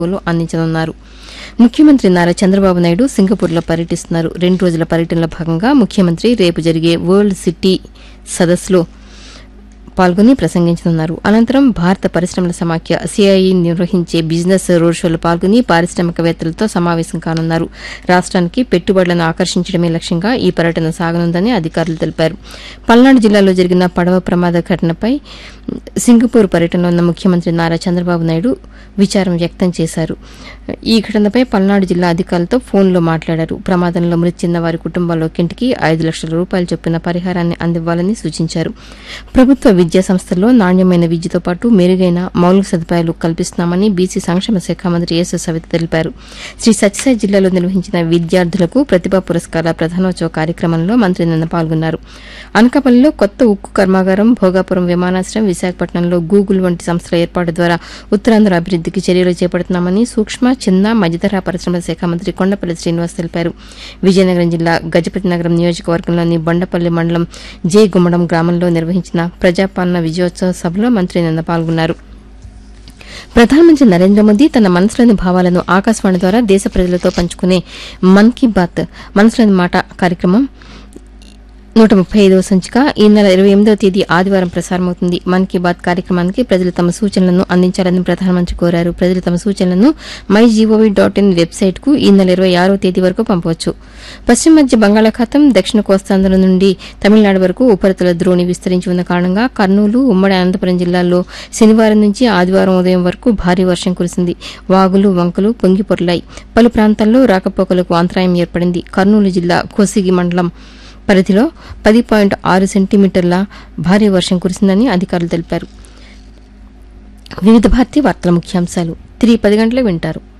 సేవలు అందించనున్నారు ముఖ్యమంత్రి నారా చంద్రబాబు నాయుడు సింగపూర్లో పర్యటిస్తున్నారు రెండు రోజుల పర్యటనలో భాగంగా ముఖ్యమంత్రి రేపు జరిగే వరల్డ్ సిటీ సదస్సులో పాల్గొని ప్రసంగించనున్నారు అనంతరం భారత పరిశ్రమల సమాఖ్య సిఐఈ నిర్వహించే బిజినెస్ రోడ్ షోలో పాల్గొని పారిశ్రామికవేత్తలతో సమావేశం కానున్నారు రాష్ట్రానికి పెట్టుబడులను ఆకర్షించడమే లక్ష్యంగా ఈ పర్యటన సాగనుందని అధికారులు తెలిపారు పల్నాడు జిల్లాలో జరిగిన పడవ ప్రమాద ఘటనపై సింగపూర్ పర్యటనలో ఉన్న ముఖ్యమంత్రి నారా చంద్రబాబు నాయుడు విచారం వ్యక్తం చేశారు ఈ ఘటనపై పల్నాడు జిల్లా అధికారులతో ఫోన్లో మాట్లాడారు ప్రమాదంలో మృతి చెందిన వారి కుటుంబాల్లో ఒక్కింటికి ఐదు లక్షల రూపాయల చొప్పున పరిహారాన్ని అందివ్వాలని సూచించారు ప్రభుత్వ విద్యా సంస్థల్లో నాణ్యమైన విద్యతో పాటు మెరుగైన మౌలిక సదుపాయాలు కల్పిస్తున్నామని బీసీ సంక్షేమ శాఖ మంత్రి ఎస్ సవిత తెలిపారు శ్రీ సత్యసాయి జిల్లాలో నిర్వహించిన విద్యార్థులకు ప్రతిభా పురస్కారాల ప్రధానోత్సవ కార్యక్రమంలో మంత్రి నిన్న పాల్గొన్నారు అనకాపల్లిలో కొత్త ఉక్కు కర్మాగారం భోగాపురం విమానాశ్రయం విశాఖపట్నంలో గూగుల్ వంటి సంస్థల ఏర్పాటు ద్వారా ఉత్తరాంధ్ర అభివృద్ధికి చర్యలు చేపడుతున్నామని సూక్ష్మ చిన్న మధ్యతరహా పరిశ్రమల శాఖ మంత్రి కొండపల్లి శ్రీనివాస్ తెలిపారు విజయనగరం జిల్లా గజపతి నగరం నియోజకవర్గంలోని బండపల్లి మండలం జే గుమ్మడం గ్రామంలో నిర్వహించిన ప్రజాపాలన విజయోత్సవ సభలో మంత్రి నిన్న పాల్గొన్నారు ప్రధానమంత్రి నరేంద్ర మోదీ తన మనసులోని భావాలను ఆకాశవాణి ద్వారా దేశ ప్రజలతో పంచుకునే మన్ కీ బాత్ మనసులోని మాట కార్యక్రమం నూట ముప్పై ఐదవ సంచిక ఈ నెల ఇరవై ఎనిమిదవ తేదీ ఆదివారం ప్రసారమవుతుంది మన్ కీ బాత్ కార్యక్రమానికి ప్రజలు తమ సూచనలను అందించాలని ప్రధానమంత్రి కోరారు ప్రజలు తమ సూచనలను my G O V dot in website కు ఈ నెల ఇరవై ఆరవ తేదీ వరకు పంపవచ్చు పశ్చిమ మధ్య బంగాళాఖాతం దక్షిణ కోస్తాంధ్ర నుండి తమిళనాడు వరకు ఉపరితల ద్రోణి విస్తరించి ఉన్న కారణంగా కర్నూలు ఉమ్మడి అనంతపురం జిల్లాల్లో శనివారం నుంచి ఆదివారం ఉదయం వరకు భారీ వర్షం కురిసింది వాగులు వంకలు పొంగి పొర్లాయి పలు ప్రాంతాల్లో రాకపోకలకు అంతరాయం ఏర్పడింది కర్నూలు జిల్లా కోసిగి మండలం పరిధిలో పది పాయింట్ ఆరు సెంటీమీటర్ల భారీ వర్షం కురిసిందని అధికారులు తెలిపారు వివిధ భారతి వార్తల ముఖ్యాంశాలు తిరిగి పది గంటలకు వింటారు